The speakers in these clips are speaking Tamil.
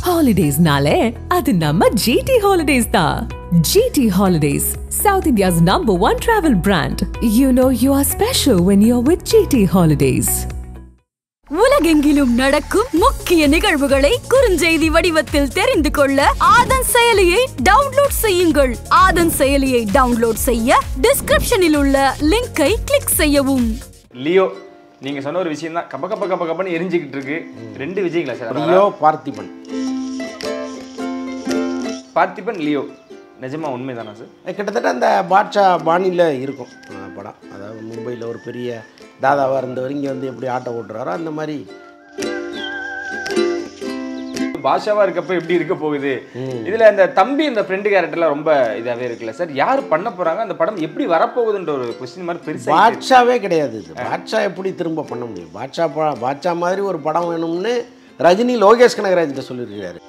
ஹாலிடேஸ்னாலே அது நம்ம ஜிடி ஹாலிடேஸ் தான் GT Holidays South India's number one travel brand you know you are special when you are with GT Holidays உலகெங்கிலும் நடக்கும் முக்கிய நிகழ்வுகளை குறுஞ்செய்தி வடிவத்தில் தெரிந்து கொள்ள ஆதன் செயலியை டவுன்லோட் செய்யுங்கள் ஆதன் செயலியை டவுன்லோட் செய்ய டிஸ்கிரிப்ஷனில் உள்ள லிங்கை கிளிக் செய்யவும் லியோ நீங்க சொன்ன ஒரு விஷயம் தான் கப்ப கப்ப கப்ப கப்பன்னு எரிஞ்சுக்கிட்டு இருக்கு ரெண்டு விஜய்ங்களா sir Leo Parthiban Parthiban Leo நிஜமா உண்மைதானா சார் கிட்டத்தட்ட அந்த பாட்ஷா பாணியில் இருக்கும் அஹ், படம் அதாவது மும்பையில் ஒரு பெரிய தாதாவாக இருந்தவர் இங்கே வந்து எப்படி ஆட்டோ ஓட்டுறாரோ அந்த மாதிரி பாஷாவா இருக்கப்ப எப்படி இருக்க போகுது இதுல இந்த தம்பி இந்த ஃப்ரெண்டு கேரக்டர்லாம் ரொம்ப இதாவே இருக்குல்ல சார் யார் பண்ண போறாங்க அந்த படம் எப்படி வரப்போகுதுன்ற ஒரு கொஸ்டின் மாதிரி பெருசா பாட்ஷாவே கிடையாது இது பாட்ஷா எப்படி திரும்ப பண்ண முடியும் பாட்ஷா ப பாட்ஷா மாதிரி ஒரு படம் வேணும்னு ரஜினி லோகேஷ் கனகராஜ்கிட்ட சொல்லியிருக்கிறாரு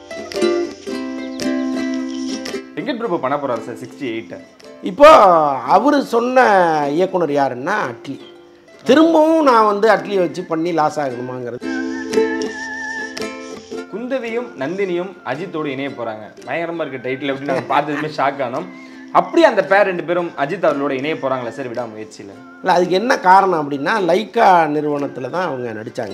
வெங்கட் பிரபு பண்ண போறாரு சார் சிக்ஸ்டி எயிட் இப்போ அவர் சொன்ன இயக்குனர் யாருன்னா அட்லி திரும்பவும் நான் வந்து அட்லியை வச்சு பண்ணி லாஸ் ஆகணுமாங்கிறது குந்தவியும் நந்தினியும் அஜித்தோடு இணைய போறாங்க பயங்கரமா இருக்க டைட்டில் அப்படின்னு நாங்க பார்த்ததுமே ஷாக் ஆனோம் அப்படி அந்த பேர் ரெண்டு பேரும் அஜித் அவர்களோட இணைய போறாங்களா சார் விடாமுயற்சியில இல்லை அதுக்கு என்ன காரணம் அப்படின்னா லைக்கா நிறுவனத்தில் தான் அவங்க நடித்தாங்க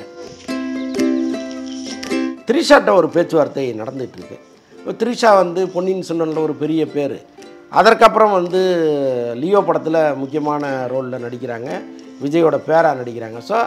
த்ரிஷாட்ட ஒரு பேச்சுவார்த்தை நடந்துட்டு இருக்கு இப்போ த்ரிஷா வந்து பொன்னியின் செல்வனில் ஒரு பெரிய பேர் அதற்கப்புறம் வந்து லியோ படத்தில் முக்கியமான ரோலில் நடிக்கிறாங்க விஜயோட பேராக நடிக்கிறாங்க ஸோ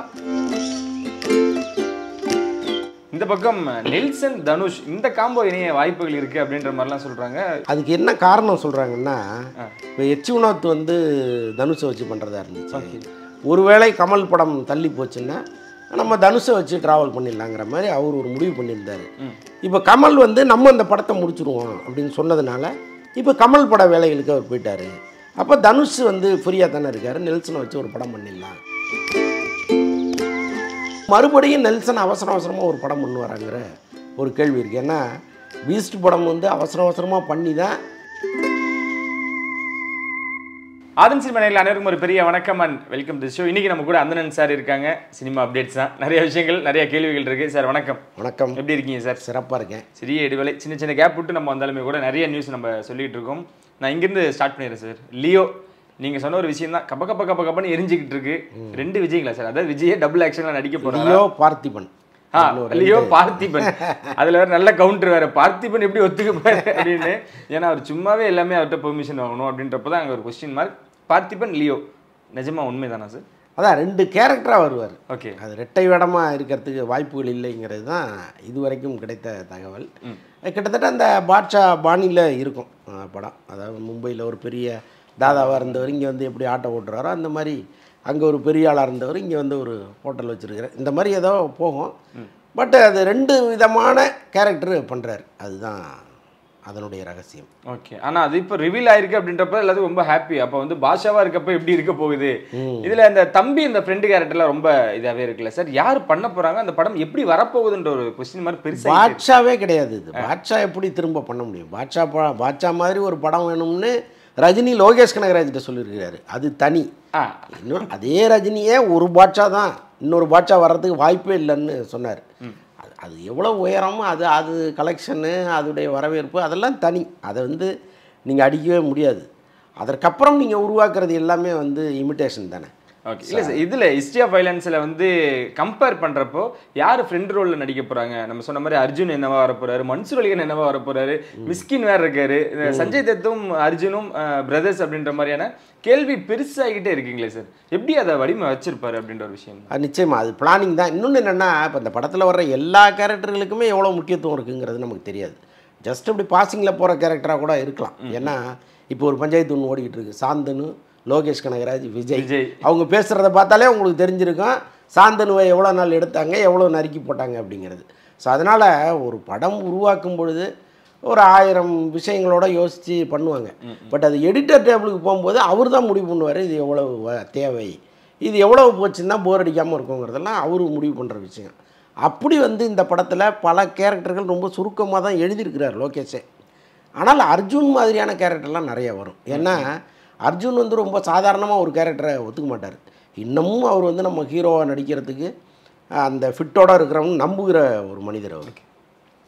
இந்த பக்கம் நெல்சன் தனுஷ் இந்த காம்போ இணைய வாய்ப்புகள் இருக்கு அப்படின்ற மாதிரிலாம் சொல்றாங்க அதுக்கு என்ன காரணம் சொல்கிறாங்கன்னா இப்போ எச் வினோத் வந்து தனுஷை வச்சு பண்ணுறதா இருந்துச்சு ஒருவேளை கமல் படம் தள்ளி போச்சுன்னா நம்ம தனுஷை வச்சு ட்ராவல் பண்ணிடலாங்கிற மாதிரி அவர் ஒரு முடிவு பண்ணியிருந்தார் இப்போ கமல் வந்து நம்ம இந்த படத்தை முடிச்சிருவோம் அப்படின்னு சொன்னதுனால இப்போ கமல் பட வேலைகளுக்கு அவர் போயிட்டார் அப்போ தனுஷ் வந்து ஃப்ரீயாக தானே இருக்கார் நெல்சனை வச்சு ஒரு படம் பண்ணிடலாம் மறுபடியும் நெல்சன் அவசர அவசரமாக ஒரு படம் பண்ணு வராங்கிற ஒரு கேள்வி இருக்குது ஏன்னா பீஸ்ட் படம் வந்து அவசர அவசரமாக பண்ணி தான் ஆதன் சினிமா நேரில் அனைவருக்கும் ஒரு பெரிய வணக்கம் அண்ட் வெல்கம் தி ஷோ இன்னைக்கு நம்ம கூட அந்தனன் சார் இருக்காங்க சினிமா அப்டேட்ஸ் தான் நிறைய விஷயங்கள் நிறைய கேள்விகள் இருக்கு சார் வணக்கம் வணக்கம் எப்படி இருக்கீங்க சார் சிறப்பாக இருக்கேன் சிறிய இடைவேளை சின்ன சின்ன கேப் விட்டு நம்ம வந்தாலுமே கூட நிறைய நியூஸ் நம்ம சொல்லிட்டு இருக்கோம் நான் இங்கிருந்து ஸ்டார்ட் பண்ணிடுறேன் சார் லியோ நீங்க சொன்ன ஒரு விஷயம் தான் கப்ப கப்ப கப்ப கப்பன்னு எரிஞ்சுக்கிட்டு இருக்கு ரெண்டு விஜய்ங்களா சார் அதாவது விஜயே டபுள் ஆக்ஷன்ல நடிக்க போறாங்க லியோ பார்த்திபன் ஆ, லியோ பார்த்திபன் அதுல வேற நல்ல கவுண்டர் வேற பார்த்திபன் எப்படி ஒத்துக்க போறாரு அப்படின்னு ஏன்னா அவர் சும்மாவே எல்லாமே அவர்கிட்ட பெர்மிஷன் வாங்கணும் அப்படின்றப்ப தான் அங்க ஒரு கொஸ்டின் மார்க் பார்த்திபன் லியோ நிஜமா உண்மைதானா சார் அதான் ரெண்டு கேரக்டராக வருவார் ஓகே அது ரெட்டை வேடமாக இருக்கிறதுக்கு வாய்ப்புகள் இல்லைங்கிறது தான் இதுவரைக்கும் கிடைத்த தகவல் கிட்டத்தட்ட அந்த பாட்ஷா பாணியில் இருக்கும் அஹ், படம் அதாவது மும்பையில் ஒரு பெரிய தாதாவாக இருந்தவர் இங்கே வந்து எப்படி ஆட்டோ ஓட்டுறாரோ அந்த மாதிரி அங்கே ஒரு பெரிய ஆளாக இருந்தவர் இங்கே வந்து ஒரு ஹோட்டல் வச்சுருக்கிறார் இந்த மாதிரி ஏதோ போகும் பட் அது ரெண்டு விதமான கேரக்டர் பண்ணுறாரு அதுதான் அதனுடைய ரகசியம் ஓகே ஆனா அது இப்போ ரிவீல் ஆயிருக்கு அப்படின்றப்ப எல்லாத்துக்கும் ரொம்ப ஹாப்பி அப்போ வந்து பாஷாவா இருக்கப்ப எப்படி இருக்க போகுது இதுல இந்த தம்பி இந்த ஃப்ரெண்டு கேரக்டர்லாம் ரொம்ப இதாவே இருக்குல்ல சார் யார் பண்ண போறாங்க அந்த படம் எப்படி வரப்போகுதுன்ற ஒரு கொஸ்டின் மாதிரி பெருசா பாட்ஷாவே கிடையாது இது பாட்ஷா எப்படி திரும்ப பண்ண முடியும் பாட்ஷா ப பாட்ஷா மாதிரி ஒரு படம் வேணும்னு ரஜினி லோகேஷ் கனகராஜ்கிட்ட சொல்லியிருக்கிறாரு அது தனி ஆ இன்னும் அதே ரஜினியே ஒரு பாட்ஷா தான் இன்னொரு பாட்ஷா வர்றதுக்கு வாய்ப்பே இல்லைன்னு சொன்னார் அது அது எவ்வளோ உயரம் அது அது கலெக்ஷனு அதோடைய வரவேற்பு அதெல்லாம் தனி அதை வந்து நீங்கள் அடிக்கவே முடியாது அதற்கப்புறம் நீங்கள் உருவாக்குறது எல்லாமே வந்து இமிட்டேஷன் தானே ஓகே இல்ல சார் இதுல ஹிஸ்டரி ஆஃப் வைலன்ஸ்ல வந்து கம்பேர் பண்றப்போ யார் ஃப்ரெண்ட் ரோல்ல நடிக்க போறாங்க நம்ம சொன்ன மாதிரி அர்ஜுன் என்னவா வர போறாரு மன்சூர் அலிகன் என்னவா வர போறாரு மிஸ்கின் வேற இருக்காரு இந்த சஞ்சய் தத்தும் அர்ஜுனும் பிரதர்ஸ் அப்படின்ற மாதிரியான கேள்வி பெருசாகிட்டே இருக்கீங்களே சார் எப்படி அதை வடிவமை வச்சிருப்பாரு அப்படின்ற ஒரு விஷயம் அது நிச்சயமா அது பிளானிங் தான் இன்னொன்று என்னென்னா இப்போ இந்த படத்தில் வர்ற எல்லா கேரக்டர்களுக்குமே எவ்வளோ முக்கியத்துவம் இருக்குங்கிறது நமக்கு தெரியாது ஜஸ்ட் இப்படி பாசிங்கில் போகிற கேரக்டராக கூட இருக்கலாம் ஏன்னா இப்போ ஒரு பஞ்சாயத்து ஒன்று ஓடிக்கிட்டு இருக்கு சாந்தனு லோகேஷ் கனகராஜ் விஜய் விஜய். அவங்க பேசுகிறத பார்த்தாலே உங்களுக்கு தெரிஞ்சிருக்கும் சாந்தனுவை எவ்வளோ நாள் எடுத்தாங்க எவ்வளோ நறுக்கி போட்டாங்க அப்படிங்கிறது ஸோ அதனால் ஒரு படம் உருவாக்கும் பொழுது ஒரு ஆயிரம் விஷயங்களோட யோசித்து பண்ணுவாங்க பட் அது எடிட்டர் டேபிளுக்கு போகும்போது அவர் தான் முடிவு பண்ணுவார் இது எவ்வளவு வ- தேவை இது எவ்வளவு போச்சுன்னா போர் அடிக்காமல் இருக்குங்கிறதெல்லாம் அவர் முடிவு பண்ணுற விஷயம் அப்படி வந்து இந்த படத்தில் பல கேரக்டர்கள் ரொம்ப சுருக்கமாக தான் எழுதியிருக்கிறார் லோகேஷே ஆனால் அர்ஜுன் மாதிரியான கேரக்டர்லாம் நிறைய வரும் ஏன்னா அர்ஜுன் வந்து ரொம்ப சாதாரணமாக ஒரு கேரக்டரை ஒத்துக்க மாட்டார் இன்னமும் அவர் வந்து நம்ம ஹீரோவாக நடிக்கிறதுக்கு அந்த ஃபிட்டோட இருக்கிறவங்க நம்புகிற ஒரு மனிதர் அவர்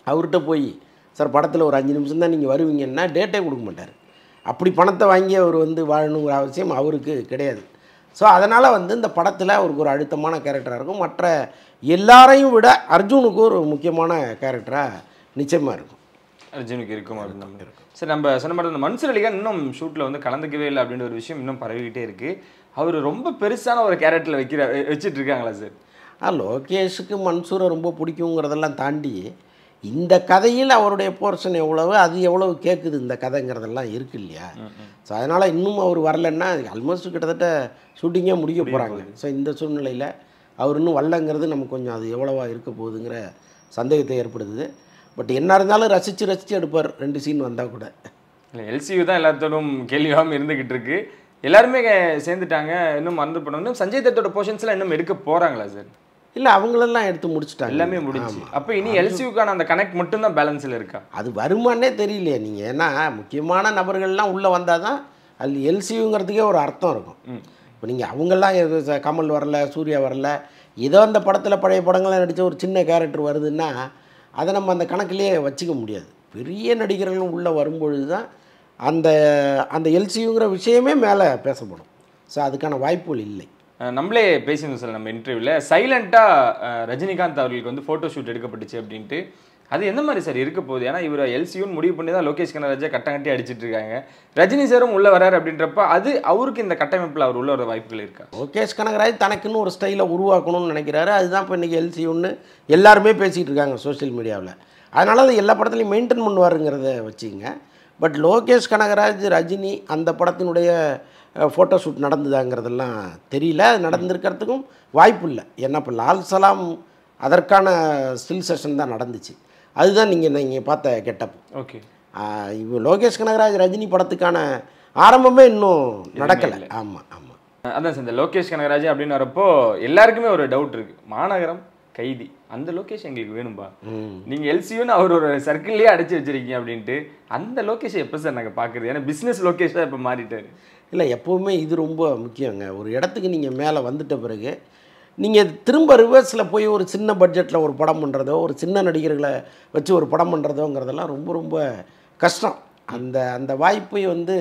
அவர்கிட்ட போய் சார் படத்தில் ஒரு அஞ்சு நிமிஷம் தான் நீங்கள் வருவீங்கன்னா டேட்டே கொடுக்க மாட்டார் அப்படி பணத்தை வாங்கி அவர் வந்து வாழணுங்கிற அவசியம் அவருக்கு கிடையாது ஸோ அதனால் வந்து இந்த படத்தில் அவருக்கு ஒரு அழுத்தமான கேரக்டராக இருக்கும் மற்ற எல்லாரையும் விட அர்ஜுனுக்கு ஒரு முக்கியமான கேரக்டராக நிச்சயமாக இருக்கும் அர்ஜுனுக்கு இருக்கும் அப்படின்னு நம்ம சரி நம்ம சொன்ன மாதிரி இந்த மன்சூர் அலிகான் இன்னும் ஷூட்டில் வந்து கலந்துக்கவே இல்லை அப்படின்ற ஒரு விஷயம் இன்னும் பரவிக்கிட்டே இருக்கு அவர் ரொம்ப பெருசான ஒரு கேரக்டரில் வைக்கிற வச்சுட்டு இருக்காங்களா சார் ஆ லோகேஷுக்கு மன்சூரை ரொம்ப பிடிக்குங்கிறதெல்லாம் தாண்டி இந்த கதையில் அவருடைய போர்ஷன் எவ்வளவு அது எவ்வளவு கேட்குது இந்த கதைங்கிறதெல்லாம் இருக்கு இல்லையா ஸோ அதனால் இன்னும் அவர் வரலன்னா ஆல்மோஸ்ட் கிட்டத்தட்ட ஷூட்டிங்கே முடிக்க போகிறாங்க ஸோ இந்த சூழ்நிலையில் அவர் இன்னும் வரலங்கிறது நமக்கு கொஞ்சம் அது எவ்வளவா இருக்க போகுதுங்கிற சந்தேகத்தை ஏற்படுத்துது பட் என்ன இருந்தாலும் ரசித்து ரசித்து எடுப்பார் ரெண்டு சீன் வந்தால் கூட இல்லை எல்சியூ தான் எல்லாத்தோடும் கேள்வியாகவும் இருந்துகிட்டு இருக்கு எல்லாருமே சேர்ந்துட்டாங்க இன்னும் மறந்து போனோம் இன்னும் சஞ்சய் தத்தோட போர்ஷன்ஸ்லாம் இன்னும் எடுக்க போறாங்களா சார் இல்லை அவங்களெல்லாம் எடுத்து முடிச்சிட்டாங்க எல்லாமே முடிஞ்சு அப்போ இனி எல்சியூக்கான அந்த கனெக்ட் மட்டும் தான் பேலன்ஸில் இருக்கா அது வருமானே தெரியலையே நீங்கள் ஏன்னா முக்கியமான நபர்கள்லாம் உள்ளே வந்தால் தான் அது எல்சியுங்கிறதுக்கே ஒரு அர்த்தம் இருக்கும் இப்போ நீங்கள் அவங்கெல்லாம் எது ச- கமல் வரல சூர்யா வரல ஏதோ அந்த படத்தில் பழைய படங்கள்லாம் நடித்த ஒரு சின்ன கேரக்டர் வருதுன்னா அதை நம்ம அந்த கணக்கிலேயே வச்சுக்க முடியாது பெரிய நடிகர்கள் உள்ளே வரும்பொழுது தான் அந்த அந்த எல்சியுங்கிற விஷயமே மேலே பேசப்படும் ஸோ அதுக்கான வாய்ப்புகள் இல்லை அஹ் நம்மளே பேசியிருந்தோம் சார் நம்ம இன்டர்வியூவில் சைலண்ட்டாக ரஜினிகாந்த் அவர்களுக்கு வந்து ஃபோட்டோ ஷூட் எடுக்கப்பட்டுச்சு அப்படின்ட்டு அது எந்த மாதிரி சார் இருக்க போகுது ஏன்னா இவர் எல்சியூன்னு முடிவு பண்ணி தான் லோகேஷ் கனராஜா கட்டம் கட்டி அடிச்சிட்டு இருக்காங்க ரஜினி சாரும் உள்ள வராரு அப்படின்றப்ப அது அவருக்கு இந்த கட்டமைப்பில் அவர் உள்ள வர வாய்ப்புகள் இருக்கா லோகேஷ் கனகராஜ் தனக்குன்னு ஒரு ஸ்டைலை உருவாக்கணும்னு நினைக்கிறாரு அதுதான் இப்போ இன்றைக்கி எல்சியுன்னு எல்லாருமே பேசிகிட்டு இருக்காங்க சோஷியல் மீடியாவில் அதனால அது எல்லா படத்துலையும் மெயின்டைன் பண்ணுவாருங்கிறத வச்சுங்க பட் லோகேஷ் கனகராஜ் ரஜினி அந்த படத்தினுடைய ஃபோட்டோ ஷூட் நடந்ததாங்கிறதெல்லாம் தெரியல அது நடந்திருக்கிறதுக்கும் வாய்ப்பு இல்லை ஏன்னா இப்போ லால் சலாம் அதற்கான ஸ்டில் செஷன் தான் நடந்துச்சு அதுதான் நீங்கள் நீங்கள் பார்த்த கெட்டப் ஓகே இப்போ லோகேஷ் கனகராஜ் ரஜினி படத்துக்கான ஆரம்பமே இன்னும் நடக்கலை ஆமாம் ஆமாம் அதான் சார் இந்த லோகேஷ் கனகராஜ் அப்படின்னு வரப்போ எல்லாருக்குமே ஒரு டவுட் இருக்கு மாநகரம் கைதி அந்த லொகேஷன் எங்களுக்கு வேணும்பா நீங்க எல்சியூன்னு அவர் ஒரு சர்க்கிள்லயே அடைச்சு வச்சிருக்கீங்க அப்படின்ட்டு அந்த லொகேஷன் எப்போ சார் நாங்கள் பார்க்குறது ஏன்னா பிஸ்னஸ் லொகேஷனாக இப்போ மாறிட்டாரு இல்லை எப்போவுமே இது ரொம்ப முக்கியங்க ஒரு இடத்துக்கு நீங்கள் மேலே வந்துட்ட பிறகு நீங்கள் திரும்ப ரிவர்ஸில் போய் ஒரு சின்ன பட்ஜெட்டில் ஒரு படம் பண்ணுறதோ ஒரு சின்ன நடிகர்களை வச்சு ஒரு படம் பண்ணுறதோங்கிறதெல்லாம் ரொம்ப ரொம்ப கஷ்டம் அந்த அந்த வாய்ப்பை வந்து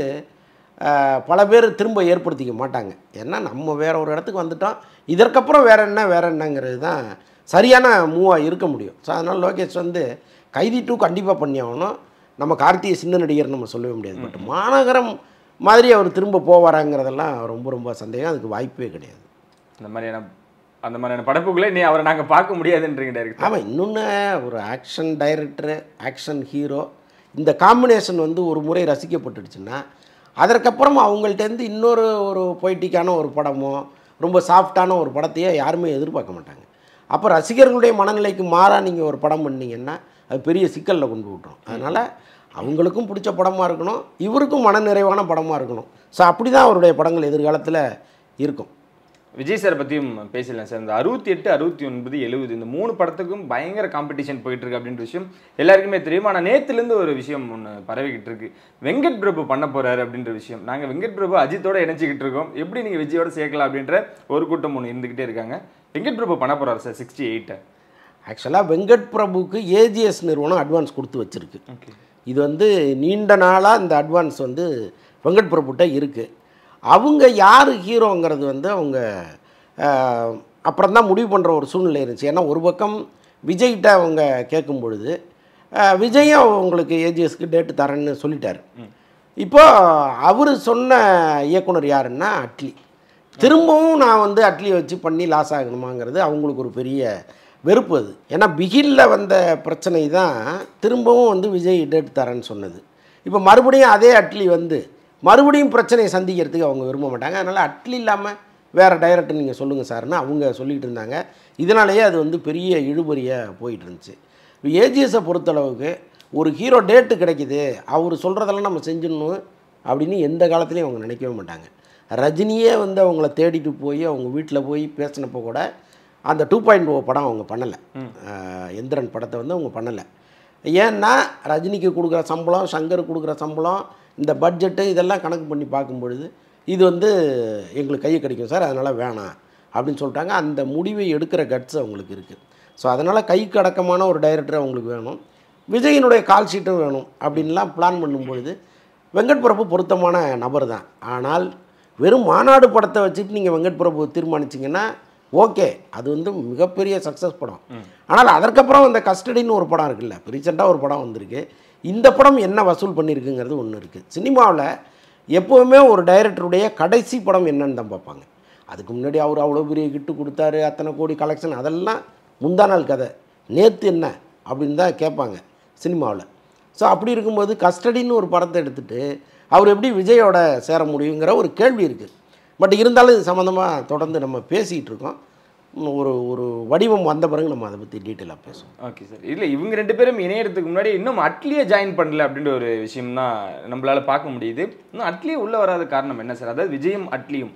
ஆஹ், பல பேர் திரும்ப ஏற்படுத்திக்க மாட்டாங்க ஏன்னா நம்ம வேற ஒரு இடத்துக்கு வந்துட்டோம் இதற்கப்புறம் வேற என்ன வேற என்னங்கிறது தான் சரியான மூவாக இருக்க முடியும் ஸோ அதனால் லோகேஷ் வந்து கைதி டூ கண்டிப்பாக பண்ணி ஆகணும் நம்ம கார்த்திகை சின்ன நடிகர் நம்ம சொல்லவே முடியாது பட் மாநகரம் மாதிரி அவர் திரும்ப போவாராங்கிறதெல்லாம் ரொம்ப ரொம்ப சந்தேகம் அதுக்கு வாய்ப்பே கிடையாது அந்த மாதிரியான அந்த மாதிரியான படைப்புகளை நீ அவரை நாங்கள் பார்க்க முடியாதுன்றீங்க டேரக்டர் ஆமாம் இன்னொன்று ஒரு ஆக்ஷன் டைரக்டரு ஆக்ஷன் ஹீரோ இந்த காம்பினேஷன் வந்து ஒரு முறை ரசிக்கப்பட்டுடுச்சுன்னா அதற்கப்புறம் அவங்கள்ட்டேருந்து இன்னொரு ஒரு பொய்ட்டிக்கான ஒரு படமோ ரொம்ப சாஃப்டான ஒரு படத்தையே யாருமே எதிர்பார்க்க மாட்டாங்க அப்போ ரசிகர்களுடைய மனநிலைக்கு மாறாக நீங்கள் ஒரு படம் பண்ணீங்கன்னா அது பெரிய சிக்கலில் கொண்டு விட்டுரும் அதனால் அவங்களுக்கும் பிடிச்ச படமாக இருக்கணும் இவருக்கும் மனநிறைவான படமாக இருக்கணும் ஸோ அப்படி தான் அவருடைய படங்கள் எதிர்காலத்தில் இருக்கும் விஜய் சார் பற்றியும் பேசலாம் சார் இந்த அறுபத்தி எட்டு அறுபத்தி ஒன்பது எழுபது இந்த மூணு படத்துக்கும் பயங்கர காம்படிஷன் போயிட்டு இருக்கு அப்படின்ற விஷயம் எல்லாருக்குமே தெரியும் ஆனால் நேத்துலேருந்து ஒரு விஷயம் ஒன்று பரவிக்கிட்டு இருக்கு வெங்கட் பிரபு பண்ண போறாரு அப்படின்ற விஷயம் நாங்கள் வெங்கட் பிரபு அஜித்தோட இணைச்சிக்கிட்டு இருக்கோம் எப்படி நீங்கள் விஜயோட சேர்க்கலாம் அப்படின்ற ஒரு கூட்டம் ஒன்று இருந்துக்கிட்டே இருக்காங்க வெங்கட் பிரபு பண்ண போறாரு சார் சிக்ஸ்டி எயிட்டை ஆக்சுவலாக வெங்கட் பிரபுக்கு ஏஜிஎஸ் நிறுவனம் அட்வான்ஸ் கொடுத்து வச்சிருக்கு ஓகே இது வந்து நீண்ட நாளாக இந்த அட்வான்ஸ் வந்து வெங்கட் பிரபுட்ட இருக்குது அவங்க யார் ஹீரோங்கிறது வந்து அவங்க அப்புறம் தான் முடிவு பண்ணுற ஒரு சூழ்நிலை இருந்துச்சு ஏன்னா ஒரு பக்கம் விஜய்கிட்ட அவங்க கேட்கும் பொழுது அஹ், விஜயும் உங்களுக்கு ஏஜிஎஸ்க்கு டேட்டு தரேன்னு சொல்லிட்டாரு இப்போ அவர் சொன்ன இயக்குனர் யாருன்னா அட்லி திரும்பவும் நான் வந்து அட்லியை வச்சு பண்ணி லாஸ் ஆகணுமாங்கிறது அவங்களுக்கு ஒரு பெரிய வெறுப்பு அது ஏன்னா பிகிலில் வந்த பிரச்சனை தான் திரும்பவும் வந்து விஜய் டேட் தரேன்னு சொன்னது இப்போ மறுபடியும் அதே அட்லி வந்து மறுபடியும் பிரச்சனையை சந்திக்கிறதுக்கு அவங்க விரும்ப மாட்டாங்க அதனால் அட்லி இல்லாமல் வேறு டைரக்டர் நீங்கள் சொல்லுங்கள் சார்னு அவங்க சொல்லிகிட்டு இருந்தாங்க இதனாலேயே அது வந்து பெரிய இழுபறியாக போயிட்டு இருந்துச்சு இப்போ ஏஜிஎஸை பொறுத்தளவுக்கு ஒரு ஹீரோ டேட்டு கிடைக்குது அவர் சொல்கிறதெல்லாம் நம்ம செஞ்சிடணும் அப்படின்னு எந்த காலத்துலையும் அவங்க நினைக்கவே மாட்டாங்க ரஜினியே வந்து அவங்கள தேடிட்டு போய் அவங்க வீட்டில் போய் பேசினப்போ கூட அந்த டூ பாயிண்ட் ஓ படம் அவங்க பண்ணலை எந்திரன் படத்தை வந்து அவங்க பண்ணலை ஏன்னா ரஜினிக்கு கொடுக்குற சம்பளம் சங்கருக்கு கொடுக்குற சம்பளம் இந்த பட்ஜெட்டு இதெல்லாம் கணக்கு பண்ணி பார்க்கும் பொழுது இது வந்து எங்களுக்கு கையை கிடைக்கும் சார் அதனால் வேணாம் அப்படின்னு சொல்லிட்டாங்க அந்த முடிவை எடுக்கிற கட்ஸ் அவங்களுக்கு இருக்குது ஸோ அதனால் கைக்கு அடக்கமான ஒரு டைரக்டர் அவங்களுக்கு வேணும் விஜயினுடைய கால் ஷீட்டும் வேணும் அப்படின்லாம் பிளான் பண்ணும்பொழுது வெங்கட் பிரபு பொருத்தமான நபர் தான் ஆனால் வெறும் மாநாடு படத்தை வச்சுட்டு நீங்கள் வெங்கட் பிரபு தீர்மானிச்சிங்கன்னா ஓகே அது வந்து மிகப்பெரிய சக்ஸஸ் படம் ஆனால் அதற்கப்புறம் இந்த கஸ்டடின்னு ஒரு படம் இருக்குல்ல ரீசெண்டாக ஒரு படம் வந்திருக்கு இந்த படம் என்ன வசூல் பண்ணியிருக்குங்கிறது ஒன்று இருக்குது சினிமாவில் எப்போவுமே ஒரு டைரக்டருடைய கடைசி படம் என்னன்னு தான் பார்ப்பாங்க அதுக்கு முன்னாடி அவர் அவ்வளோ பெரிய கிட்டு கொடுத்தாரு அத்தனை கோடி கலெக்ஷன் அதெல்லாம் முந்தா நாள் கதை நேற்று என்ன அப்படின்னு தான் கேட்பாங்க சினிமாவில் ஸோ அப்படி இருக்கும்போது கஸ்டடின்னு ஒரு படத்தை எடுத்துட்டு அவர் எப்படி விஜயோட சேர முடியுங்கிற ஒரு கேள்வி இருக்குது பட் இருந்தாலும் இது சம்மந்தமாக தொடர்ந்து நம்ம பேசிகிட்டு இருக்கோம் இன்னும் ஒரு ஒரு வடிவம் வந்த பிறகு நம்ம அதை பற்றி டீட்டெயிலாக பேசுவோம் ஓகே சார் இல்லை இவங்க ரெண்டு பேரும் இணையறதுக்கு முன்னாடி இன்னும் அட்லியே ஜாயின் பண்ணல அப்படின்ற ஒரு விஷயம் தான் நம்மளால பார்க்க முடியுது இன்னும் அட்லியே உள்ள வராத காரணம் என்ன சார் அதாவது விஜயும் அட்லியும்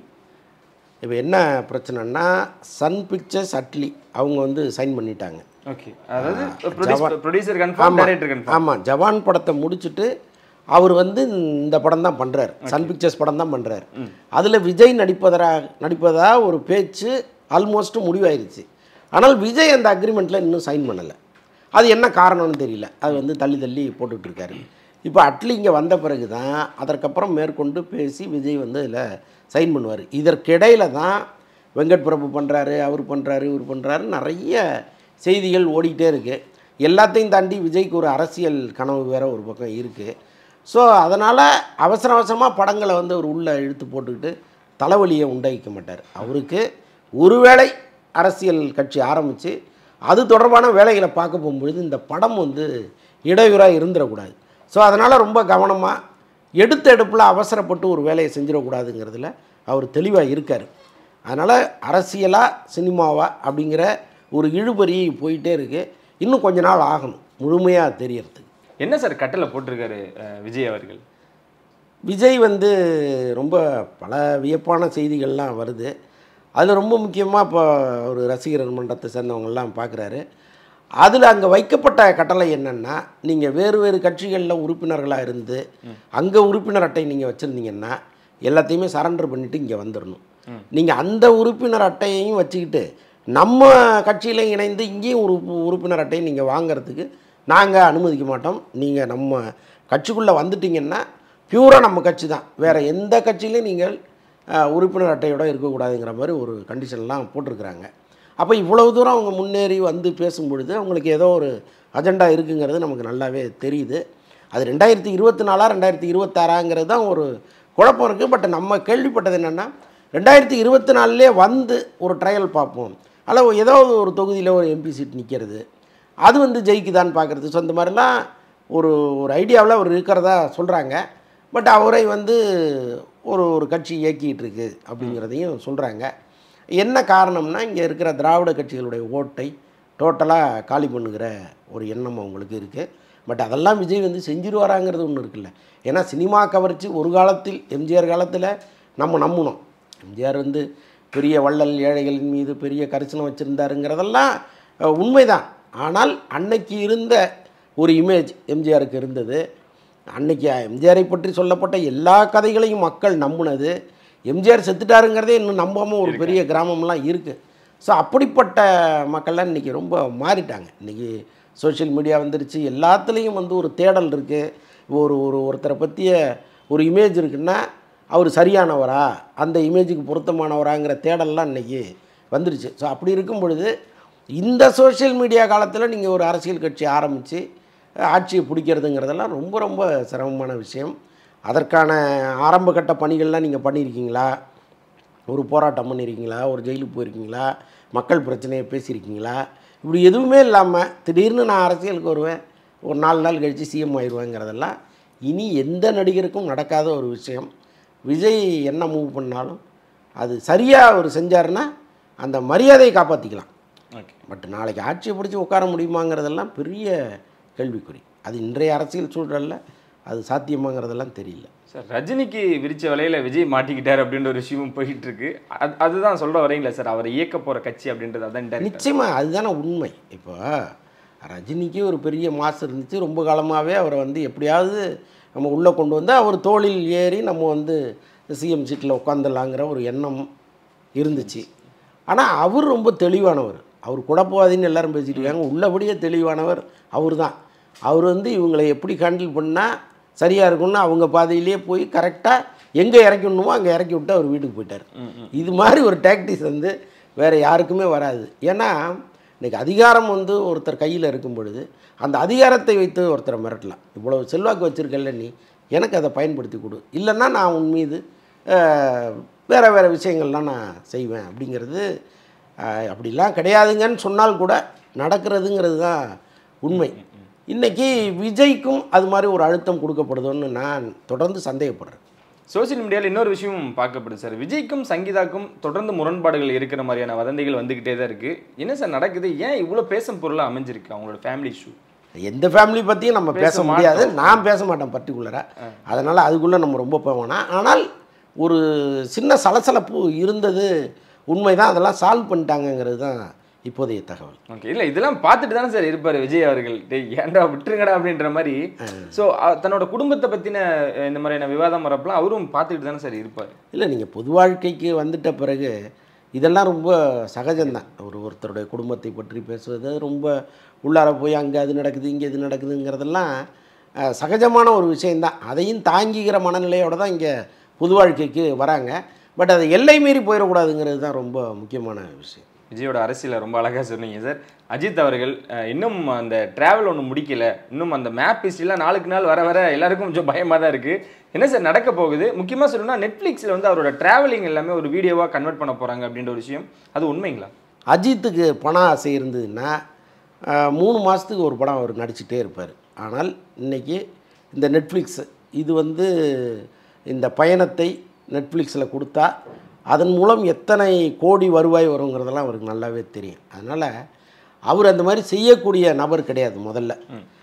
இப்போ என்ன பிரச்சனைன்னா சன் பிக்சர்ஸ் அட்லி அவங்க வந்து சைன் பண்ணிட்டாங்க ஓகே அதாவது Jawan. Producer confirm director confirm ஆமாம் ஜவான் படத்தை முடிச்சுட்டு அவர் வந்து இந்த படம் தான் பண்ணுறாரு சன் பிக்சர்ஸ் படம் தான் பண்ணுறாரு அதில் விஜய் நடிப்பதா நடிப்பதா ஒரு பேச்சு ஆல்மோஸ்ட் முடிவாயிருச்சு ஆனால் விஜய் அந்த அக்ரிமெண்ட்டில் இன்னும் சைன் பண்ணலை அது என்ன காரணம்னு தெரியல அது வந்து தள்ளி தள்ளி போட்டுட்டு இருக்காரு இப்போ அட்லி இங்கே வந்த பிறகு தான் அதற்கப்புறம் மேற்கொண்டு பேசி விஜய் வந்து இதில் சைன் பண்ணுவார் இதற்கிடையில தான் வெங்கட் பிரபு பண்ணுறாரு அவர் பண்ணுறாரு இவர் பண்ணுறாரு நிறைய செய்திகள் ஓடிக்கிட்டே இருக்குது எல்லாத்தையும் தாண்டி விஜய்க்கு ஒரு அரசியல் கனவு வேற ஒரு பக்கம் இருக்குது ஸோ அதனால் அவசர அவசரமாக படங்களை வந்து அவர் உள்ளே இழுத்து போட்டுக்கிட்டு தலைவலியை உண்டாக்கிக்க மாட்டார் அவருக்கு ஒருவேளை அரசியல் கட்சி ஆரம்பித்து அது தொடர்பான வேலைகளை பார்க்க போகும்பொழுது இந்த படம் வந்து இடையூறாக இருந்துடக்கூடாது ஸோ அதனால் ரொம்ப கவனமாக எடுத்த எடுப்பில் அவசரப்பட்டு ஒரு வேலையை செஞ்சிடக்கூடாதுங்கிறதுல அவர் தெளிவாக இருக்கார் அதனால் அரசியலா சினிமாவா அப்படிங்கிற ஒரு இழுபறி போயிட்டே இருக்குது இன்னும் கொஞ்ச நாள் ஆகணும் முழுமையாக தெரியறதுக்கு என்ன சார் கட்டளை போட்டிருக்காரு அஹ், விஜய் அவர்கள் விஜய் வந்து ரொம்ப பல வியப்பான செய்திகள்லாம் வருது அதில் ரொம்ப முக்கியமாக இப்போ ஒரு ரசிகர் மன்றத்தை சேர்ந்தவங்கெல்லாம் பார்க்குறாரு அதில் அங்கே வைக்கப்பட்ட கட்டளை என்னென்னா நீங்கள் வேறு வேறு கட்சிகளில் உறுப்பினர்களாக இருந்து அங்கே உறுப்பினர் அட்டை நீங்கள் வச்சுருந்தீங்கன்னா எல்லாத்தையுமே சரண்டர் பண்ணிவிட்டு இங்கே வந்துடணும் நீங்கள் அந்த உறுப்பினர் அட்டையையும் வச்சுக்கிட்டு நம்ம கட்சியில் இணைந்து இங்கேயும் ஒரு உறுப்பினர் அட்டையை நீங்கள் வாங்குறதுக்கு நாங்கள் அனுமதிக்க மாட்டோம் நீங்கள் நம்ம கட்சிக்குள்ளே வந்துட்டீங்கன்னா பியூராக நம்ம கட்சி தான் வேறு எந்த கட்சியிலையும் நீங்கள் அஹ், உறுப்பினர் அட்டையோட இருக்கக்கூடாதுங்கிற மாதிரி ஒரு கண்டிஷன்லாம் போட்டிருக்கிறாங்க அப்போ இவ்வளவு தூரம் அவங்க முன்னேறி வந்து பேசும்பொழுது அவங்களுக்கு ஏதோ ஒரு அஜெண்டா இருக்குங்கிறது நமக்கு நல்லாவே தெரியுது அது ரெண்டாயிரத்தி இருபத்தி நாலா ரெண்டாயிரத்தி இருபத்தாறாங்கிறது தான் ஒரு குழப்பம் இருக்குது பட் நம்ம கேள்விப்பட்டது என்னென்னா ரெண்டாயிரத்தி இருபத்தி நாலுலேயே வந்து ஒரு ட்ரையல் பார்ப்போம் அல்ல ஏதோ ஒரு தொகுதியில் ஒரு எம்பி சீட் நிற்கிறது அது வந்து ஜெயிக்குதான்னு பார்க்குறது ஸோ இந்த மாதிரிலாம் ஒரு ஒரு ஐடியாவில் அவர் இருக்கிறதா சொல்கிறாங்க பட் அவரை வந்து ஒரு ஒரு கட்சி இயக்கிட்டு இருக்கு அப்படிங்கிறதையும் சொல்கிறாங்க என்ன காரணம்னா இங்கே இருக்கிற திராவிட கட்சிகளுடைய ஓட்டை டோட்டலாக காலி பண்ணுகிற ஒரு எண்ணம் அவங்களுக்கு இருக்குது பட் அதெல்லாம் விஜய் வந்து செஞ்சிருவாராங்கிறது ஒன்று இருக்குல்ல ஏன்னா சினிமா கவர்ச்சி ஒரு காலத்தில் எம்ஜிஆர் காலத்தில் நம்ம நம்பினோம் எம்ஜிஆர் வந்து பெரிய வள்ளல் ஏழைகளின் மீது பெரிய கரிசனம் வச்சுருந்தாருங்கிறதெல்லாம் அஹ், உண்மைதான் ஆனால் அன்னைக்கு இருந்த ஒரு இமேஜ் எம்ஜிஆருக்கு இருந்தது அன்னைக்கு எம்ஜிஆரை பற்றி சொல்லப்பட்ட எல்லா கதைகளையும் மக்கள் நம்பினது எம்ஜிஆர் செத்துட்டாருங்கிறதே இன்னும் நம்பாமல் ஒரு பெரிய கிராமம்லாம் இருக்குது ஸோ அப்படிப்பட்ட மக்கள்லாம் இன்றைக்கி ரொம்ப மாறிட்டாங்க இன்றைக்கி சோஷியல் மீடியா வந்துருச்சு எல்லாத்துலேயும் வந்து ஒரு தேடல் இருக்குது ஒரு ஒரு ஒருத்தரை பற்றிய ஒரு இமேஜ் இருக்குன்னா அவர் சரியானவரா அந்த இமேஜுக்கு பொருத்தமானவராங்கிற தேடல்லாம் இன்றைக்கி வந்துருச்சு ஸோ அப்படி இருக்கும் பொழுது இந்த சோஷியல் மீடியா காலத்தில் நீங்கள் ஒரு அரசியல் கட்சி ஆரம்பித்து ஆட்சியை பிடிக்கிறதுங்கிறதெல்லாம் ரொம்ப ரொம்ப சிரமமான விஷயம் அதற்கான ஆரம்ப கட்ட பணிகள்லாம் நீங்கள் பண்ணியிருக்கீங்களா ஒரு போராட்டம் பண்ணியிருக்கீங்களா ஒரு ஜெயிலுக்கு போயிருக்கீங்களா மக்கள் பிரச்சனையை பேசியிருக்கீங்களா இப்படி எதுவுமே இல்லாமல் திடீர்னு நான் அரசியலுக்கு வருவேன் ஒரு நாலு நாள் கழித்து சிஎம் ஆயிடுவேங்கிறதெல்லாம் இனி எந்த நடிகருக்கும் நடக்காத ஒரு விஷயம் விஜய் என்ன மூவ் பண்ணாலும் அது சரியாக அவர் செஞ்சாருன்னா அந்த மரியாதையை காப்பாற்றிக்கலாம் ஓகே பட் நாளைக்கு ஆட்சியை பிடிச்சி உட்கார முடியுமாங்கிறதெல்லாம் பெரிய கேள்விக்குறி அது இன்றைய அரசியல் சூழலில் அது சாத்தியமாங்கிறதெல்லாம் தெரியல சார் ரஜினிக்கு விரிச்ச வலையில விஜய் மாட்டிக்கிட்டார் அப்படின்ற ஒரு விஷயமும் போயிட்டு இருக்கு அது அதுதான் சொல்ற வரீங்களா சார் அவர் இயக்க போற கட்சி அப்படின்றது அதான் direct ஆ. நிச்சயமாக அதுதானே உண்மை இப்போ ரஜினிக்கு ஒரு பெரிய மாசு இருந்துச்சு ரொம்ப காலமாகவே அவரை வந்து எப்படியாவது நம்ம உள்ளே கொண்டு வந்து அவர் தோளில் ஏறி நம்ம வந்து சிஎம் சீட்டில் உட்காந்துடலாங்கிற ஒரு எண்ணம் இருந்துச்சு ஆனால் அவர் ரொம்ப தெளிவானவர் அவர் குழப்பவாதின்னு எல்லாரும் பேசிட்டு இருக்காங்க உள்ளபடியே தெளிவானவர் அவர் தான் அவர் வந்து இவங்களை எப்படி ஹேண்டில் பண்ணால் சரியாக இருக்கும்னு அவங்க பாதையிலேயே போய் கரெக்டாக எங்கே இறக்கி விடணுமோ அங்கே இறக்கி விட்டு அவர் வீட்டுக்கு போயிட்டார் இது மாதிரி ஒரு டாக்டிஸ் வந்து வேறு யாருக்குமே வராது ஏன்னா இன்னைக்கு அதிகாரம் வந்து ஒருத்தர் கையில் இருக்கும் பொழுது அந்த அதிகாரத்தை வைத்து ஒருத்தரை மிரட்டலாம் இவ்வளவு செல்வாக்கு வச்சுருக்கல நீ எனக்கு அதை பயன்படுத்தி கொடு இல்லைன்னா நான் உன் மீது அஹ், வேற வேறு விஷயங்கள்லாம் நான் செய்வேன் அப்படிங்கிறது அஹ், அப்படிலாம் கிடையாதுங்கன்னு சொன்னால் கூட நடக்கிறதுங்கிறது தான் உண்மை இன்னைக்கு விஜய்க்கும் அது மாதிரி ஒரு அழுத்தம் கொடுக்கப்படுதோன்னு நான் தொடர்ந்து சந்தேகப்படுறேன் சோசியல் மீடியாவில் இன்னொரு விஷயம் பார்க்கப்படுது சார் விஜய்க்கும் சங்கீதாக்கும் தொடர்ந்து முரண்பாடுகள் இருக்கிற மாதிரியான வதந்திகள் வந்துகிட்டே தான் இருக்கு என்ன சார் நடக்குது ஏன் இவ்வளோ பேசும் பொருளாக அமைஞ்சிருக்கு அவங்களோட ஃபேமிலி இஷ்யூ எந்த ஃபேமிலி பற்றியும் நம்ம பேச பேச முடியாது நான் பேச மாட்டேன் பர்டிகுலராக அதனால் அதுக்குள்ளே நம்ம ரொம்ப போக வேணாம் ஆனால் ஒரு சின்ன சலசலப்பு இருந்தது உண்மைதான் அதெல்லாம் சால்வ் பண்ணிட்டாங்கங்கிறது தான் இப்போதைய தகவல் ஓகே இல்லை இதெல்லாம் பார்த்துட்டு தானே சார் இருப்பார் விஜய் அவர்கள் டேய் ஏன்டா விட்டுருங்கடா அப்படின்ற மாதிரி ஸோ தன்னோட குடும்பத்தை பற்றின இந்த மாதிரியான விவாதம் வரப்பெல்லாம் அவரும் பார்த்துட்டு தானே சார் இருப்பார் இல்லை நீங்கள் பொது வாழ்க்கைக்கு வந்துட்ட பிறகு இதெல்லாம் ரொம்ப சகஜம்தான் ஒரு ஒருத்தருடைய குடும்பத்தை பற்றி பேசுவது ரொம்ப உள்ளார போய் அங்கே அது நடக்குது இங்கே இது நடக்குதுங்கிறதெல்லாம் அஹ், சகஜமான ஒரு விஷயந்தான் அதையும் தாங்கிக்கிற மனநிலையோடு தான் இங்கே பொது வாழ்க்கைக்கு வராங்க பட் அதை எல்லை மீறி போயிடக்கூடாதுங்கிறது தான் ரொம்ப முக்கியமான விஷயம் விஜயோட அரசியலை ரொம்ப அழகாக சொன்னீங்க சார் அஜித் அவர்கள் அஹ், இன்னும் அந்த டிராவல் ஒன்று முடிக்கல இன்னும் அந்த மேப் ஹிஸ்ட்ரிலாம் நாளுக்கு நாள் வர வர எல்லாருக்கும் கொஞ்சம் பயமாக தான் இருக்குது என்ன சார் நடக்க போகுது முக்கியமாக சொல்லணும்னா நெட்ஃப்ளிக்ஸில் வந்து அவரோட டிராவலிங் எல்லாமே ஒரு வீடியோவாக கன்வெர்ட் பண்ண போகிறாங்க அப்படின்ற ஒரு விஷயம் அது உண்மைங்களா அஜித்துக்கு பண ஆசை இருந்ததுன்னா அஹ், மூணு மாதத்துக்கு ஒரு படம் அவர் நடிச்சுட்டே இருப்பார் ஆனால் இன்னைக்கு இந்த நெட்ஃப்ளிக்ஸ் இது வந்து இந்த பயணத்தை நெட்ஃப்ளிக்ஸில் கொடுத்தா அதன் மூலம் எத்தனை கோடி வருவாய் வருங்கிறதெல்லாம் அவருக்கு நல்லாவே தெரியும் அதனால் அவர் அந்த மாதிரி செய்யக்கூடிய நபர் கிடையாது முதல்ல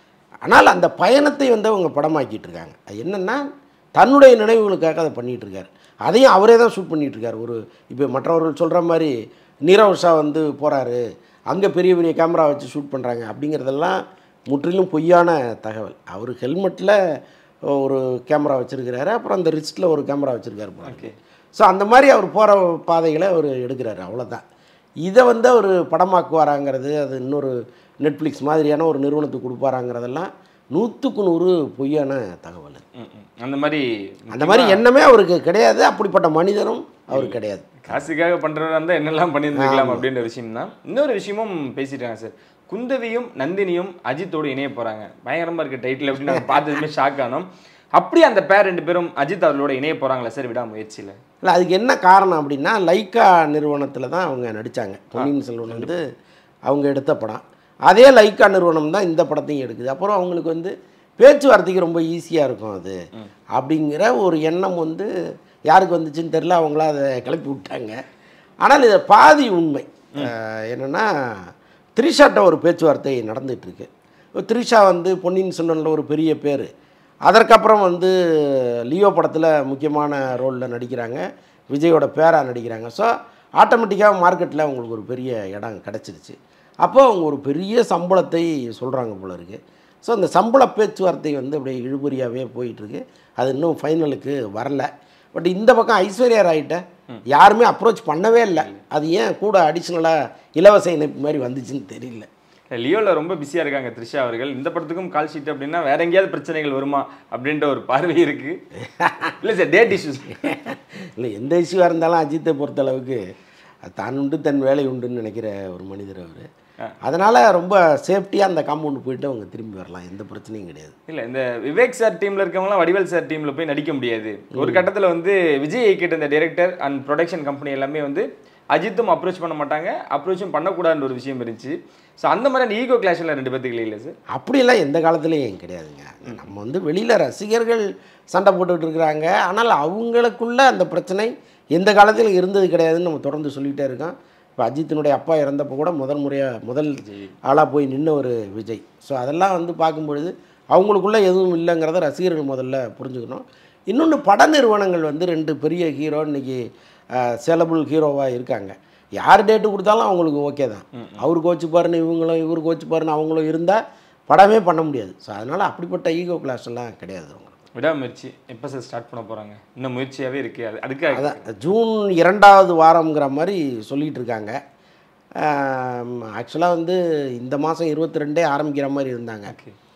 ஆனால் அந்த பயணத்தை வந்து அவங்க படமாக்கிட்டு இருக்காங்க அது என்னென்னா தன்னுடைய நினைவுகளுக்காக அதை பண்ணிகிட்டு இருக்காரு அதையும் அவரே தான் ஷூட் பண்ணிகிட்டு இருக்காரு ஒரு இப்போ மற்றவர்கள் சொல்கிற மாதிரி நீரவ் ஷா வந்து போகிறாரு அங்கே பெரிய பெரிய கேமரா வச்சு ஷூட் பண்ணுறாங்க அப்படிங்கிறதெல்லாம் முற்றிலும் பொய்யான தகவல் அவர் ஹெல்மெட்டில் ஒரு கேமரா வச்சுருக்கிறாரு அப்புறம் அந்த ரிஸ்ட்டில் ஒரு கேமரா வச்சுருக்காரு Okay. ஸோ அந்த மாதிரி அவர் போகிற பாதைகளை அவர் எடுக்கிறாரு அவ்வளோதான் இதை வந்து அவர் படமாக்குவாராங்கிறது அது இன்னொரு நெட்ஃப்ளிக்ஸ் மாதிரியான ஒரு நிறுவனத்துக்கு கொடுப்பாராங்கிறதெல்லாம் நூற்றுக்கு நூறு பொய்யான தகவல் அது. ம், ம். அந்த மாதிரி அந்த மாதிரி எண்ணமே அவருக்கு கிடையாது அப்படிப்பட்ட மனிதனும் அவருக்கு கிடையாது காசுக்காக பண்றதா இருந்தா என்னெல்லாம் பண்ணியிருந்துருக்கலாம் அப்படின்ற விஷயம் தான் இன்னொரு விஷயமும் பேசிட்டாங்க சார் குந்தவியும் நந்தினியும் அஜித்தோடு இணைய போறாங்க பயங்கரமா இருக்க டைட்டில் அப்படின்னு நாங்க பார்த்ததுமே ஷாக் ஆனோம் அப்படி அந்த பேர் ரெண்டு பேரும் அஜித் அவர்களோட இணைய போறாங்களா சார் விடாமுயற்சியில இல்லை அதுக்கு என்ன காரணம் அப்படின்னா லைக்கா நிறுவனத்தில் தான் அவங்க நடித்தாங்க பொன்னியின் செல்வன் வந்து அவங்க எடுத்த படம் அதே லைக்கா நிறுவனம் தான் இந்த படத்தையும் எடுக்குது அப்புறம் அவங்களுக்கு வந்து பேச்சுவார்த்தைக்கு ரொம்ப ஈஸியாக இருக்கும் அது அப்படிங்கிற ஒரு எண்ணம் வந்து யாருக்கு வந்துச்சுன்னு தெரில அவங்கள அதை கிளப்பி விட்டாங்க ஆனால் இது பாதி உண்மை அஹ் என்னன்னா த்ரிஷாட்ட ஒரு பேச்சுவார்த்தை நடந்துகிட்ருக்கு த்ரிஷா வந்து பொன்னியின் செல்வனில் ஒரு பெரிய பேர் அதற்கப்புறம் வந்து லியோ படத்தில் முக்கியமான ரோலில் நடிக்கிறாங்க விஜயோட பேராக நடிக்கிறாங்க ஸோ ஆட்டோமேட்டிக்காக மார்க்கெட்டில் அவங்களுக்கு ஒரு பெரிய இடம் கிடச்சிருச்சு அப்போ அவங்க ஒரு பெரிய சம்பளத்தை சொல்கிறாங்க போல இருக்கு ஸோ அந்த சம்பள பேச்சுவார்த்தை வந்து அப்படியே இழுபறியாகவே போயிட்டுருக்கு அது இன்னும் ஃபைனலுக்கு வரல பட் இந்த பக்கம் ஐஸ்வர்யா ராய்கிட்ட யாருமே அப்ரோச் பண்ணவே இல்லை அது ஏன் கூட அடிஷ்னலாக இலவச இணைப்பு மாதிரி வந்துச்சுன்னு தெரியல லியோல ரொம்ப பிஸியா இருக்காங்க த்ரிஷா அவர்கள் இந்த படத்துக்கும் கால் ஷீட் அப்படின்னா வேற எங்கேயாவது பிரச்சனைகள் வருமா அப்படின்ற ஒரு பார்வை இருக்கு இல்ல சார் டேட் இஷ்யூஸ் இல்லை எந்த இஷ்யூவாக இருந்தாலும் அஜித்தை பொறுத்தளவுக்கு அது தான் உண்டு தன் வேலை உண்டுன்னு நினைக்கிற ஒரு மனிதர் அவர் அதனால் ரொம்ப சேஃப்டியாக அந்த காம்பவுண்டு போயிட்டு அவங்க திரும்பி வரலாம் எந்த பிரச்சனையும் கிடையாது இல்ல இந்த விவேக் சார் டீம்ல இருக்கவங்கலாம் வடிவேல் சார் டீம்ல போய் நடிக்க முடியாது ஒரு கட்டத்துல வந்து விஜய் கேட்ட இந்த டைரக்டர் அண்ட் ப்ரொடக்ஷன் கம்பெனி எல்லாமே வந்து அஜித்தும் அப்ரோச் பண்ண மாட்டாங்க அப்ரோச்சும் பண்ணக்கூடாதுன்ற ஒரு விஷயம் இருந்துச்சு ஸோ அந்த மாதிரி ஈகோ கிளாஷ்ல ரெண்டு பேத்துக்கு இல்லை சார் அப்படியெல்லாம் எந்த காலத்துலேயும் கிடையாதுங்க நம்ம வந்து வெளியில் ரசிகர்கள் சண்டை போட்டுக்கிட்டு இருக்கிறாங்க ஆனால் அவங்களுக்குள்ள அந்த பிரச்சனை எந்த காலத்திலும் இருந்தது கிடையாதுன்னு நம்ம தொடர்ந்து சொல்லிகிட்டே இருக்கோம் இப்போ அஜித்தினுடைய அப்பா இறந்தப்போ கூட முதல் முறையாக முதல் ஆளாக போய் நின்ன ஒரு விஜய் ஸோ அதெல்லாம் வந்து பார்க்கும்பொழுது அவங்களுக்குள்ள எதுவும் இல்லைங்கிறத ரசிகர்கள் முதல்ல புரிஞ்சுக்கணும் இன்னொன்று பட நிறுவனங்கள் வந்து ரெண்டு பெரிய ஹீரோ இன்னைக்கு சேலபிள் ஹீரோவாக இருக்காங்க யார் டேட்டு கொடுத்தாலும் அவங்களுக்கு ஓகே தான் அவர் கோச்சுப்பாருன்னு இவங்களும் இவர் கோச்சுப்பாருன்னு அவங்களும் இருந்தால் படமே பண்ண முடியாது ஸோ அதனால் அப்படிப்பட்ட ஈகோ கிளாஸ் எல்லாம் கிடையாது அவங்களுக்கு விடாமுயற்சி எப்போ சார் ஸ்டார்ட் பண்ண போறாங்க இன்னும் முயற்சியாவே இருக்கு அது அதுக்காக அதான் ஜூன் இரண்டாவது வாரம்ங்கிற மாதிரி சொல்லிகிட்டு இருக்காங்க ஆக்சுவலாக வந்து இந்த மாதம் இருபத்தி ரெண்டே ஆரம்பிக்கிற மாதிரி இருந்தாங்க Okay.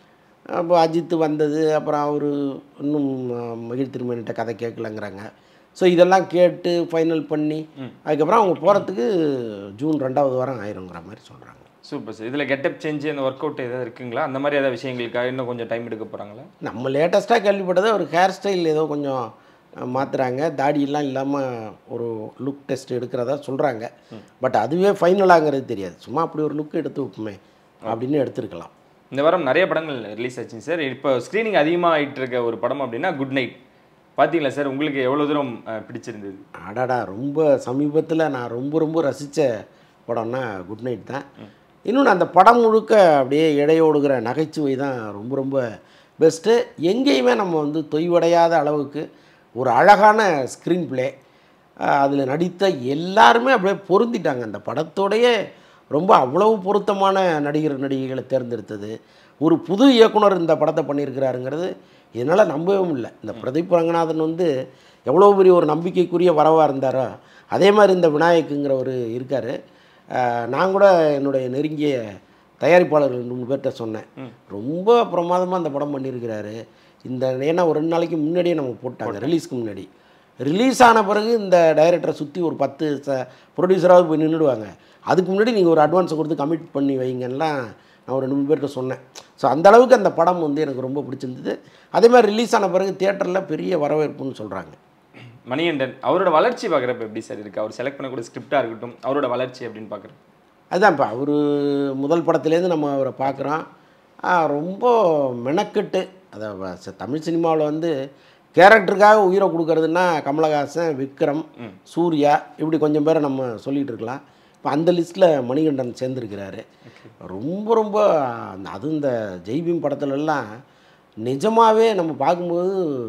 அப்போ அஜித் வந்தது அப்புறம் அவர் இன்னும் அஹ், மகிழ் திருமணிட்ட கதை கேட்கலங்கிறாங்க ஸோ இதெல்லாம் கேட்டு ஃபைனல் பண்ணி அதுக்கப்புறம் அவங்க போகிறதுக்கு ஜூன் ரெண்டாவது வாரம் ஆயிருங்கிற மாதிரி சொல்கிறாங்க சூப்பர் சார் இதில் கெட்டப் சேஞ்சு அந்த ஒர்க் அவுட் ஏதாவது இருக்குங்களா அந்த மாதிரி ஏதாவது விஷயங்களுக்காக இன்னும் கொஞ்சம் டைம் எடுக்க போகிறாங்களா நம்ம லேட்டஸ்ட்டாக கேள்விப்பட்டது ஒரு ஹேர் ஸ்டைல் ஏதோ கொஞ்சம் மாற்றுறாங்க தாடியெல்லாம் இல்லாமல் ஒரு லுக் டெஸ்ட் எடுக்கிறதா சொல்கிறாங்க பட் அதுவே ஃபைனலாங்கிறது தெரியாது சும்மா அப்படி ஒரு லுக் எடுத்து வைப்போமே அப்படின்னு எடுத்துருக்கலாம் இந்த வாரம் நிறைய படங்கள் ரிலீஸ் ஆச்சுங்க சார் இப்போ ஸ்க்ரீனிங் அதிகமாக ஆயிட்டு இருக்க ஒரு படம் அப்படின்னா குட் நைட் பார்த்தீங்களா சார் உங்களுக்கு எவ்வளோ தூரம் அஹ், பிடிச்சிருந்தது அடாடா ரொம்ப சமீபத்தில் நான் ரொம்ப ரொம்ப ரசித்த படம்னா குட் நைட் தான் இன்னொன்று அந்த படம் முழுக்க அப்படியே இடையோடுகிற நகைச்சுவை தான் ரொம்ப ரொம்ப பெஸ்ட்டு எங்கேயுமே நம்ம வந்து தொய்வடையாத அளவுக்கு ஒரு அழகான ஸ்க்ரீன் ப்ளே அதில் நடித்த எல்லாருமே அப்படியே பொருந்திட்டாங்க அந்த படத்தோடையே ரொம்ப அவ்வளவு பொருத்தமான நடிகர் நடிகைகளை தேர்ந்தெடுத்தது ஒரு புது இயக்குனர் இந்த படத்தை பண்ணியிருக்கிறாருங்கிறது என்னால் நம்பவே முடியல இந்த பிரதீப் ரங்கநாதன் வந்து எவ்வளோ பெரிய ஒரு நம்பிக்கைக்குரிய வரவாக இருந்தாரோ அதே மாதிரி இந்த விநாயக்குங்கிறவர் இருக்கார் நான் கூட என்னுடைய நெருங்கிய தயாரிப்பாளர் ரெண்டு மூணு பேர்கிட்ட சொன்னேன் ரொம்ப பிரமாதமாக அந்த படம் பண்ணியிருக்கிறாரு இந்த ஏன்னா ஒரு ரெண்டு நாளைக்கு முன்னாடியே நம்ம போட்டாங்க ரிலீஸ்க்கு முன்னாடி ரிலீஸ் ஆன பிறகு இந்த டைரக்டரை சுற்றி ஒரு பத்து ச ப்ரொடியூசராவது போய் நின்றுடுவாங்க அதுக்கு முன்னாடி நீங்கள் ஒரு அட்வான்ஸை கொடுத்து கமிட் பண்ணி வைங்கலாம் நான் ஒரு ரெண்டு மூணு பேர்கிட்ட சொன்னேன் ஸோ அந்த அளவுக்கு அந்த படம் வந்து எனக்கு ரொம்ப பிடிச்சிருந்தது அதே மாதிரி ரிலீஸ் ஆன பிறகு தியேட்டரில் பெரிய வரவேற்புன்னு சொல்கிறாங்க மணிகண்டன் அவரோட வளர்ச்சி பார்க்குறப்ப எப்படி சார் இருக்குது அவர் செலக்ட் பண்ணக்கூடிய ஸ்கிரிப்டாக இருக்கட்டும் அவரோட வளர்ச்சி அப்படின்னு பார்க்குறேன் அதுதான் இப்போ அவர் முதல் படத்துலேருந்து நம்ம அவரை பார்க்குறோம் ரொம்ப மெனக்கெட்டு அதை வ- ச- தமிழ் சினிமாவில் வந்து கேரக்டருக்காக உயிரை கொடுக்கறதுன்னா கமலஹாசன் விக்ரம் சூர்யா இப்படி கொஞ்சம் பேரை நம்ம சொல்லிகிட்டு இருக்கலாம் இப்போ அந்த லிஸ்ட்டில் மணிகண்டன் சேர்ந்துருக்கிறாரு ரொம்ப ரொம்ப அந்த அதுவும் இந்த ஜெய்பீம் படத்துலலாம் நிஜமாகவே நம்ம பார்க்கும்போது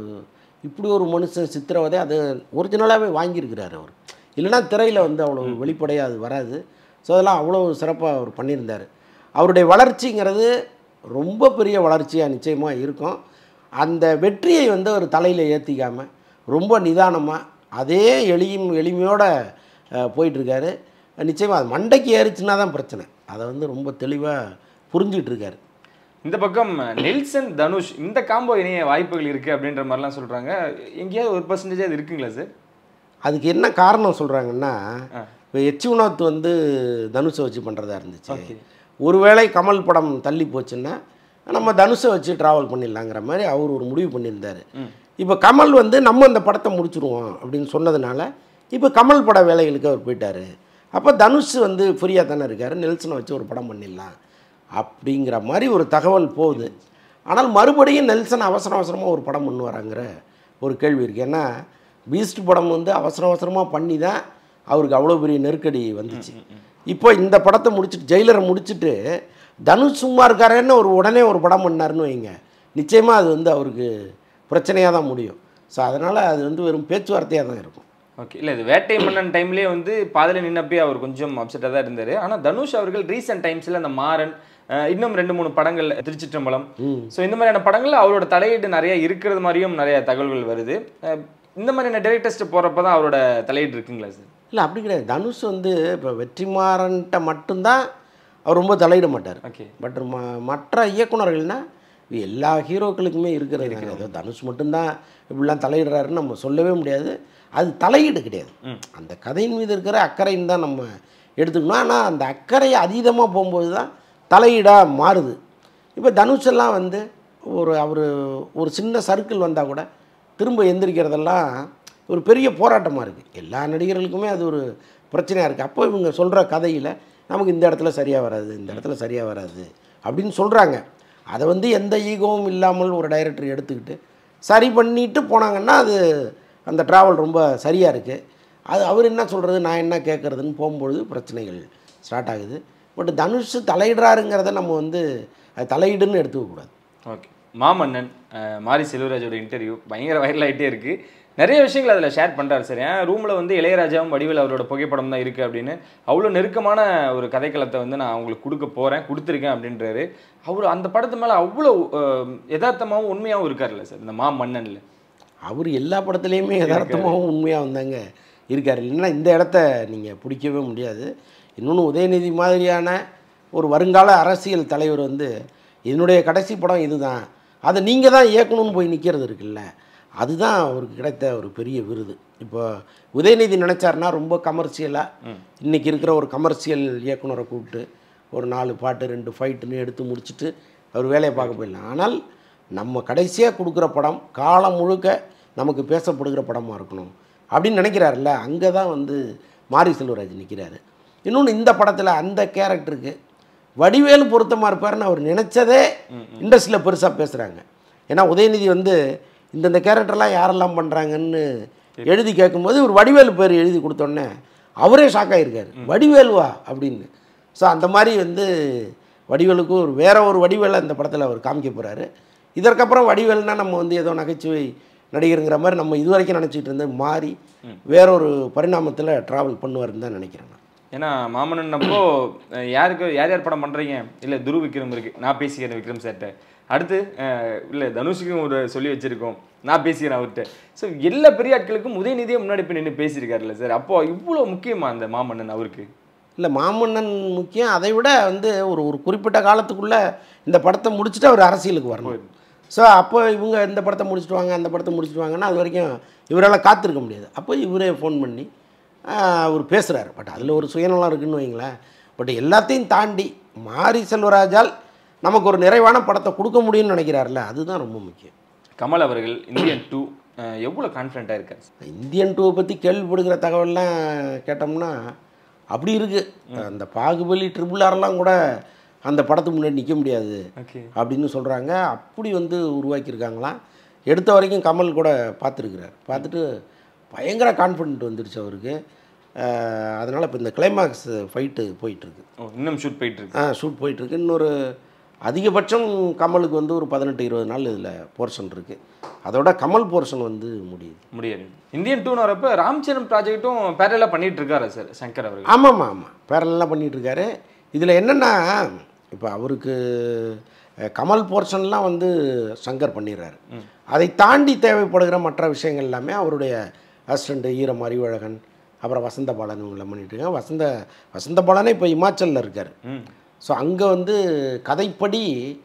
இப்படி ஒரு மனுஷன் சித்திரவதை அது ஒரிஜினலாகவே வாங்கியிருக்கிறாரு அவர் இல்லைன்னா திரையில் வந்து அவ்வளோ வெளிப்படையாக அது வராது ஸோ அதெல்லாம் அவ்வளோ சிறப்பாக அவர் பண்ணியிருந்தார் அவருடைய வளர்ச்சிங்கிறது ரொம்ப பெரிய வளர்ச்சியாக நிச்சயமாக இருக்கும் அந்த வெற்றியை வந்து அவர் தலையில் ஏற்றிக்காமல் ரொம்ப நிதானமாக அதே எளியும் எளிமையோடு போயிட்டுருக்காரு நிச்சயமாக அது மண்டைக்கு ஏறிச்சுன்னா தான் பிரச்சனை அதை வந்து ரொம்ப தெளிவாக புரிஞ்சிட்டு இருக்காரு இந்த பக்கம் நெல்சன் தனுஷ் இந்த காம்போ இணைய வாய்ப்புகள் இருக்குது அப்படின்ற மாதிரிலாம் சொல்கிறாங்க எங்கேயாவது ஒரு பர்சன்டேஜ் அது இருக்குங்களா சார் அதுக்கு என்ன காரணம் சொல்கிறாங்கன்னா இப்போ எச் வினோத் வந்து தனுஷை வச்சு பண்ணுறதா இருந்துச்சு ஒருவேளை கமல் படம் தள்ளி போச்சுன்னா நம்ம தனுஷை வச்சு ட்ராவல் பண்ணிடலாங்கிற மாதிரி அவர் ஒரு முடிவு பண்ணியிருந்தார் இப்போ கமல் வந்து நம்ம இந்த படத்தை முடிச்சிருவோம் அப்படின்னு சொன்னதுனால இப்போ கமல் பட வேலைகளுக்கு அவர் போயிட்டார் அப்போ தனுஷ் வந்து ஃப்ரீயாக தானே இருக்கார் நெல்சனை வச்சு ஒரு படம் பண்ணிடலாம் அப்படிங்கிற மாதிரி ஒரு தகவல் போகுது ஆனால் மறுபடியும் நெல்சன் அவசர அவசரமாக ஒரு படம் பண்ணு வராங்கிற ஒரு கேள்வி இருக்குது ஏன்னா பீஸ்ட் படம் வந்து அவசர அவசரமாக பண்ணி தான் அவருக்கு அவ்வளோ பெரிய நெருக்கடி வந்துச்சு இப்போ இந்த படத்தை முடிச்சுட்டு ஜெயிலரை முடிச்சுட்டு தனுஷ் சும்மா இருக்காரேன்னு ஒரு உடனே ஒரு படம் பண்ணாருன்னு வைங்க நிச்சயமாக அது வந்து அவருக்கு பிரச்சனையாக தான் முடியும் ஸோ அதனால் அது வந்து வெறும் பேச்சுவார்த்தையாக தான் இருக்கும் ஓகே இல்லை இது வேட்டை மன்னன் டைம்லேயே வந்து பாதியில் நின்னப்பே அவர் கொஞ்சம் அப்செட்டாக தான் இருந்தார் ஆனால் தனுஷ் அவர்கள் ரீசெண்ட் டைம்ஸில் அந்த மாறன் அஹ், இன்னும் ரெண்டு மூணு படங்கள் திருச்சிற்றம்பலம் ஸோ இந்த மாதிரியான படங்கள்ல அவரோட தலையீடு நிறைய இருக்கிறது மாதிரியும் நிறைய தகவல்கள் வருது அஹ், இந்த மாதிரியான டேரக்டர்ஸ்ட்டு போகிறப்ப தான் அவரோட தலையீடு இருக்குங்களா சார் இல்லை அப்படி கிடையாது தனுஷ் வந்து இப்போ வெற்றிமாறன்ட்ட மட்டும்தான் அவர் ரொம்ப தலையிட மாட்டார் ஓகே பட் ம மற்ற இயக்குனர்கள்னா இது எல்லா ஹீரோக்களுக்குமே இருக்கிறது ஏதோ தனுஷ் மட்டும்தான் இப்படிலாம் தலையிடுறாருன்னு நம்ம சொல்லவே முடியாது அது தலையீடு கிடையாது அந்த கதையின் மீது இருக்கிற அக்கறைன்னு தான் நம்ம எடுத்துக்கணும் ஆனால் அந்த அக்கறை அதீதமாக போகும்போது தான் தலையீடாக மாறுது இப்போ தனுஷ் எல்லாம் வந்து ஒரு அவர் ஒரு சின்ன சர்க்கிள் வந்தால் கூட திரும்ப எந்திரிக்கிறதெல்லாம் ஒரு பெரிய போராட்டமாக இருக்குது எல்லா நடிகர்களுக்குமே அது ஒரு பிரச்சனையாக இருக்குது அப்போ இவங்க சொல்கிற கதையில் நமக்கு இந்த இடத்துல சரியாக வராது இந்த இடத்துல சரியாக வராது அப்படின்னு சொல்கிறாங்க அதை வந்து எந்த ஈகோவும் இல்லாமல் ஒரு டைரக்டர் எடுத்துக்கிட்டு சரி பண்ணிட்டு போனாங்கன்னா அது அந்த ட்ராவல் ரொம்ப சரியாக இருக்குது அது அவர் என்ன சொல்கிறது நான் என்ன கேட்குறதுன்னு போகும்பொழுது பிரச்சனைகள் ஸ்டார்ட் ஆகுது பட் தனுஷ் தலையிடுறாருங்கிறத நம்ம வந்து அது தலையீடுன்னு எடுத்துக்கக்கூடாது ஓகே மாமன்னன் அஹ், மாரி செல்வராஜோட இன்டர்வியூ பயங்கர வைரல் ஆகிட்டே இருக்கு நிறைய விஷயங்கள் அதில் ஷேர் பண்ணுறாரு சார் ஏன் ரூமில் வந்து இளையராஜாவும் வடிவில் அவரோட புகைப்படம் தான் இருக்குது அப்படின்னு அவ்வளோ நெருக்கமான ஒரு கதைக்களத்தை வந்து நான் அவங்களுக்கு கொடுக்க போகிறேன் கொடுத்துருக்கேன் அப்படின்றாரு அவர் அந்த படத்து மேலே அவ்வளோ அஹ், யதார்த்தமாவும் உண்மையாகவும் இருக்கார்ல சார் இந்த மாமன்னனில் அவர் எல்லா படத்துலேயுமே யதார்த்தமாகவும் உண்மையாக வந்தாங்க இருக்கார் இல்லைன்னா இந்த இடத்த நீங்கள் பிடிக்கவே முடியாது இன்னொன்று உதயநிதி மாதிரியான ஒரு வருங்கால அரசியல் தலைவர் வந்து என்னுடைய கடைசி படம் இதுதான் அதை நீங்கள் தான் இயக்கணும்னு போய் நிற்கிறது இருக்குல்ல அதுதான் அவருக்கு கிடைத்த ஒரு பெரிய விருது இப்போ உதயநிதி நினச்சாருன்னா ரொம்ப கமர்ஷியலாக இன்றைக்கி இருக்கிற ஒரு கமர்ஷியல் இயக்குனரை கூப்பிட்டு ஒரு நாலு பாட்டு ரெண்டு ஃபைட்டுன்னு எடுத்து முடிச்சுட்டு அவர் வேலையை பார்க்க போயிடலாம் ஆனால் நம்ம கடைசியாக கொடுக்குற படம் காலம் முழுக்க நமக்கு பேசப்படுகிற படமாக இருக்கணும் அப்படின்னு நினைக்கிறாருல்ல அங்கே தான் வந்து மாரி செல்வராஜ் நிற்கிறாரு இன்னொன்று இந்த படத்தில் அந்த கேரக்டருக்கு வடிவேலு பொருத்தமாக இருப்பாருன்னு அவர் நினச்சதே இண்டஸ்ட்ரியில் பெருசாக பேசுகிறாங்க ஏன்னா உதயநிதி வந்து இந்தந்த கேரக்டர்லாம் யாரெல்லாம் பண்ணுறாங்கன்னு எழுதி கேட்கும்போது ஒரு வடிவேலு பேர் எழுதி கொடுத்தோன்னே அவரே ஷாக் ஆகியிருக்காரு வடிவேலுவா அப்படின்னு ஸோ அந்த மாதிரி வந்து வடிவேலுக்கும் ஒரு வேற ஒரு வடிவேலை இந்த படத்தில் அவர் காமிக்க போகிறாரு இதற்கப்புறம் வடிவேலுனா நம்ம வந்து ஏதோ நகைச்சுவை நடிகருங்கிற மாதிரி நம்ம இதுவரைக்கும் நினச்சிட்டு இருந்தது மாறி வேற ஒரு பரிணாமத்தில் ட்ராவல் பண்ணுவாருன்னு தான் நினைக்கிறேன் நான் ஏன்னா மாமன்னன் அப்போ அஹ், யாருக்கு யார் யார் படம் பண்றீங்க இல்ல துரு விக்ரம் இருக்கு நான் பேசிக்கிறேன் விக்ரம் சார்ட்ட அடுத்து அஹ், இல்ல தனுஷுக்கும் ஒரு சொல்லி வச்சிருக்கோம் நான் பேசிக்கிறேன் அவர்கிட்ட ஸோ எல்லா பெரிய ஆட்களுக்கும் உதயநிதியே முன்னாடி போய் நின்று பேசியிருக்காருல்ல சார் அப்போ இவ்வளோ முக்கியமா அந்த மாமன்னன் அவருக்கு இல்லை மாமன்னன் முக்கியம் அதை விட வந்து ஒரு ஒரு குறிப்பிட்ட காலத்துக்குள்ளே இந்த படத்தை முடிச்சுட்டு அவர் அரசியலுக்கு வரணும் ஸோ அப்போ இவங்க இந்த படத்தை முடிச்சுட்டு வாங்க அந்த படத்தை முடிச்சுட்டு வாங்கன்னா அது வரைக்கும் இவரால் காத்திருக்க முடியாது அப்போ இவரே ஃபோன் பண்ணி ஆஹ், அவர் பேசுகிறாரு பட் அதில் ஒரு சுயநலம் இருக்குன்னு வைங்களேன் பட் எல்லாத்தையும் தாண்டி மாரி செல்வராஜால் நமக்கு ஒரு நிறைவான படத்தை கொடுக்க முடியும்னு நினைக்கிறாருல்ல அதுதான் ரொம்ப முக்கியம் கமல் அவர்கள் இந்தியன் டூ எவ்வளோ கான்ஃபிடண்ட்டாக இருக்காரு இந்தியன் டூவை பற்றி கேள்விப்படுகிற தகவல்லாம் கேட்டோம்னா அப்படி இருக்குது அந்த பாகுபலி ட்ரிபிள் ஆர்லாம் கூட அந்த படத்துக்கு முன்னாடி நிற்க முடியாது ஓகே அப்படின்னு சொல்கிறாங்க அப்படி வந்து உருவாக்கியிருக்காங்களாம் எடுத்த வரைக்கும் கமல் கூட பார்த்துருக்குறார் பார்த்துட்டு பயங்கர கான்ஃபிடென்ட் வந்துடுச்சு அவருக்கு அதனால் இப்போ இந்த கிளைமாக்ஸ் ஃபைட்டு போயிட்டுருக்கு ஓ இன்னும் ஷூட் போயிட்டு இருக்கு ஆ ஷூட் போயிட்டுருக்கு இன்னொரு அதிகபட்சம் கமலுக்கு வந்து ஒரு பதினெட்டு இருபது நாள் இதில் போர்ஷன் இருக்குது அதோட கமல் போர்ஷன் வந்து முடியுது முடியாது இந்தியன் டூன்னு வரப்ப ராம்சரண் ப்ராஜெக்ட்டும் பேரலாக பண்ணிட்டு இருக்காரா சார் சங்கர் அவர்கள் ஆமாம்மா ஆமாம் பேரலாம் பண்ணிகிட்டு இருக்காரு இதில் என்னென்னா இப்போ அவருக்கு அஹ், கமல் போர்ஷன்லாம் வந்து சங்கர் பண்ணிடுறாரு அதை தாண்டி தேவைப்படுகிற மற்ற விஷயங்கள் எல்லாமே அவருடைய அசிஸ்டண்ட்டு ஈரம் அறிவழகன் அப்புறம் வசந்த பாலன் இவங்களாம் பண்ணிட்டு இருக்காங்க வசந்த வசந்த பாலனே இப்போ இமாச்சலில் இருக்கார் ம் ஸோ அங்கே வந்து கதைப்படி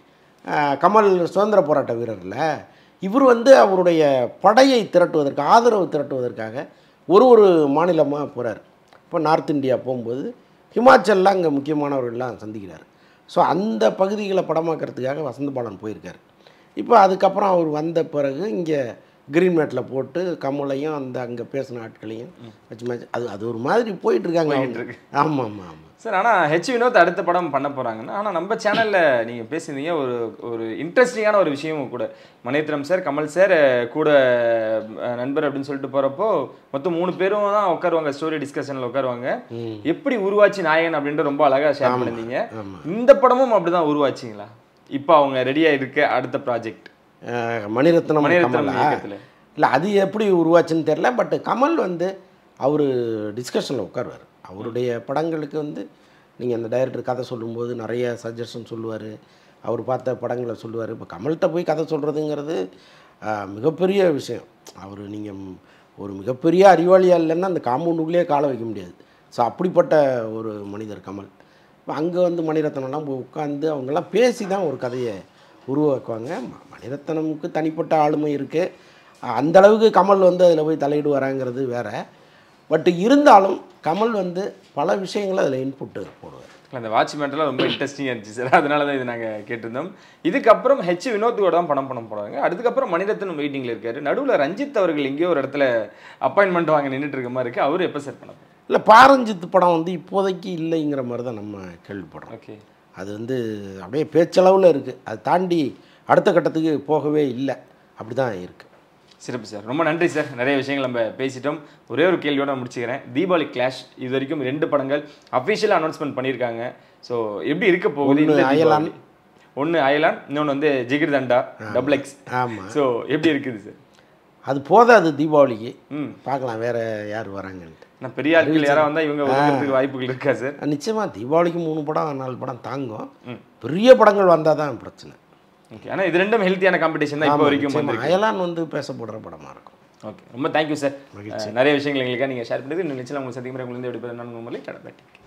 அஹ், கமல் சுதந்திர போராட்ட வீரரில் இவர் வந்து அவருடைய படையை திரட்டுவதற்கு ஆதரவு திரட்டுவதற்காக ஒரு ஒரு மாநிலமாக போகிறார் இப்போ நார்த் இந்தியா போகும்போது ஹிமாச்சலில் அங்கே முக்கியமானவர்கள்லாம் சந்திக்கிறார் ஸோ அந்த பகுதிகளை படமாக்கிறதுக்காக வசந்த பாலன் போயிருக்கார் இப்போ அதுக்கப்புறம் அவர் வந்த பிறகு இங்கே கிரீன் மேட்டில் போட்டு கமலையும் அந்த அங்கே பேசின ஆட்களையும் வச்சு மேட்ச் அது அது ஒரு மாதிரி போயிட்டு இருக்காங்க போயிட்டு அவங்க. இருக்கு. ஆமாம் ஆமாம் ஆமாம் சார் ஆனால் ஹெச் வினோத் அடுத்த படம் பண்ண போகிறாங்கன்னா ஆனால் நம்ம சேனலில் நீங்கள் பேசியிருந்தீங்க ஒரு ஒரு இன்ட்ரெஸ்டிங்கான ஒரு விஷயமும் கூட மணியத்திரம் சார் கமல் சார் கூட அஹ், நண்பர் அப்படின்னு சொல்லிட்டு போகிறப்போ மொத்தம் மூணு பேரும் தான் உட்காருவாங்க ஸ்டோரி டிஸ்கஷனில் உட்காருவாங்க எப்படி உருவாச்சு நாயகன் அப்படின்ட்டு ரொம்ப அழகாக ஷேர் பண்ணிருந்தீங்க ஆமாம் இந்த படமும் அப்படிதான் உருவாச்சுங்களா இப்போ அவங்க ரெடியாக இருக்க அடுத்த ப்ராஜெக்ட் அஹ் மணிரத்னம் மணிரத்னம் கமலா இயக்கத்துல. இல்லை அது எப்படி உருவாச்சுன்னு தெரில பட் கமல் வந்து அவர் டிஸ்கஷனில் உட்காருவார் அவருடைய படங்களுக்கு வந்து நீங்கள் அந்த டைரக்டர் கதை சொல்லும்போது நிறைய சஜஷன் சொல்லுவார் அவர் பார்த்த படங்களை சொல்லுவார் இப்போ கமல்கிட்ட போய் கதை சொல்கிறதுங்கிறது மிகப்பெரிய விஷயம் அவர் நீங்கள் ஒரு மிகப்பெரிய அறிவாளியாக இல்லைன்னா அந்த காம்பவுண்டுக்குள்ளேயே காலை வைக்க முடியாது ஸோ அப்படிப்பட்ட ஒரு மனிதர் கமல் இப்போ அங்கே வந்து மணிரத்னம்லாம் போய் உட்காந்து அவங்கெல்லாம் பேசி தான் ஒரு கதையை உருவாக்குவாங்க ம- மணிரத்னமுக்கு தனிப்பட்ட ஆளுமை இருக்குது அந்த அளவுக்கு கமல் வந்து அதில் போய் தலையிடுவாராங்கிறது வேற பட் இருந்தாலும் கமல் வந்து பல விஷயங்களை அதில் இன்புட்டு போடுவார் அந்த வாட்ச்மேன்லாம் ரொம்ப இன்ட்ரெஸ்டிங்காக இருந்துச்சு சார் அதனால தான் இது நாங்கள் கேட்டிருந்தோம் இதுக்கப்புறம் ஹெச் வினோத்தோட தான் படம் பண்ண போகிறாங்க அதுக்கப்புறம் மணிரத்னம் வெயிட்டிங்கில் இருக்காரு நடுவில் ரஞ்சித் அவர்கள் எங்கேயோ ஒரு இடத்துல அப்பாயின்மெண்ட் வாங்க நின்றுட்டு இருக்க மாதிரி இருக்கு அவர் எப்போ சார் பண்ண போகிறார் இல்லை பாரஞ்சித் படம் வந்து இப்போதைக்கு இல்லைங்கிற மாதிரி தான் நம்ம கேள்விப்படுறோம் ஓகே அது வந்து அப்படியே பேச்சளவில் இருக்குது அது தாண்டி அடுத்த கட்டத்துக்கு போகவே இல்லை அப்படி தான் இருக்குது சிறப்பு சார் ரொம்ப நன்றி சார் நிறைய விஷயங்கள் நம்ம பேசிட்டோம் ஒரே ஒரு கேள்வியோட நான் முடிச்சுக்கிறேன் தீபாவளி கிளாஷ் இது வரைக்கும் ரெண்டு படங்கள் அஃபிஷியலாக அனௌன்ஸ்மெண்ட் பண்ணியிருக்காங்க ஸோ எப்படி இருக்க போகுது ஒண்ணு அயலான். ஒன்று அயலான் இன்னொன்று வந்து ஜிகிர் தண்டா டபுள் எக்ஸ் ஆமாம் ஸோ எப்படி இருக்குது சார் அது போதாது தீபாவளிக்கு ம் பார்க்கலாம் வேறு யார் வராங்கன்ட்டு நான் பெரிய ஆட்கள் யாராவது வந்தால் இவங்க ஒதுக்கிறதுக்கு வாய்ப்புகள் இருக்கா சார் நிச்சயமாக தீபாவளிக்கு மூணு படம் நாலு படம் தாங்கும் பெரிய படங்கள் வந்தால் தான் பிரச்சனை ஓகே ஆனால் இது ரெண்டும் ஹெல்த்தியான காம்படிஷன் தான் இப்போ ஆமா, வரைக்கும் நிச்சயமா. வந்திருக்கு அயலான் வந்து பேசப்படுற படமாக இருக்கும் ஓகே ரொம்ப தேங்க்யூ சார் நிறைய விஷயங்கள் எங்களுக்காக நீங்கள் ஷேர் பண்ணது இந்த நிச்சயம் உங்களுக்கு சந்திக்கும் முறை உங்களுக்கு எப்படி நான் உங்களை கடப்பேன்